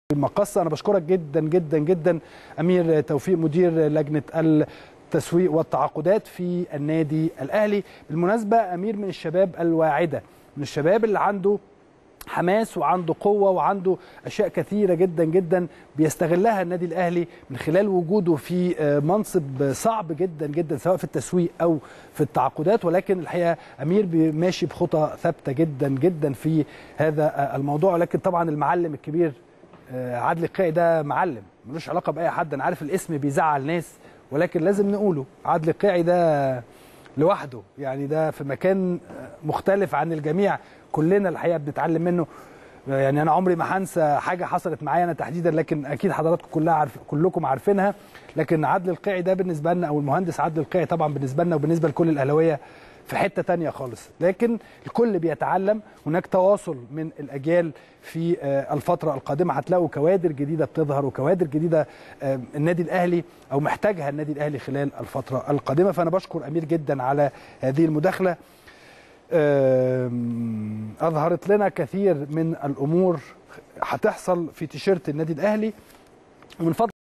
المقصه انا بشكرك جدا جدا جدا امير توفيق مدير لجنه التسويق والتعاقدات في النادي الاهلي بالمناسبه امير من الشباب الواعده من الشباب اللي عنده حماس وعنده قوة وعنده أشياء كثيرة جدا جدا بيستغلها النادي الأهلي من خلال وجوده في منصب صعب جدا جدا سواء في التسويق أو في التعاقدات ولكن الحقيقة أمير ماشي بخطى ثابتة جدا جدا في هذا الموضوع ولكن طبعا المعلم الكبير عادل القيعي ده معلم ملوش علاقة بأي حد أنا عارف الاسم بيزعل ناس ولكن لازم نقوله عادل القيعي ده لوحده يعني ده في مكان مختلف عن الجميع كلنا الحقيقه بنتعلم منه يعني انا عمري ما هنسى حاجه حصلت معايا انا تحديدا لكن اكيد حضراتكم كلها عارف كلكم عارفينها لكن عدل القيعي ده بالنسبه لنا او المهندس عدل القيعي طبعا بالنسبه لنا وبالنسبه لكل الاهلاويه في حته تانية خالص لكن الكل بيتعلم هناك تواصل من الاجيال في الفتره القادمه هتلاقوا كوادر جديده بتظهر وكوادر جديده النادي الاهلي او محتاجها النادي الاهلي خلال الفتره القادمه فانا بشكر امير جدا على هذه المداخله اظهرت لنا كثير من الامور هتحصل في تيشيرت النادي الاهلي ومن فضل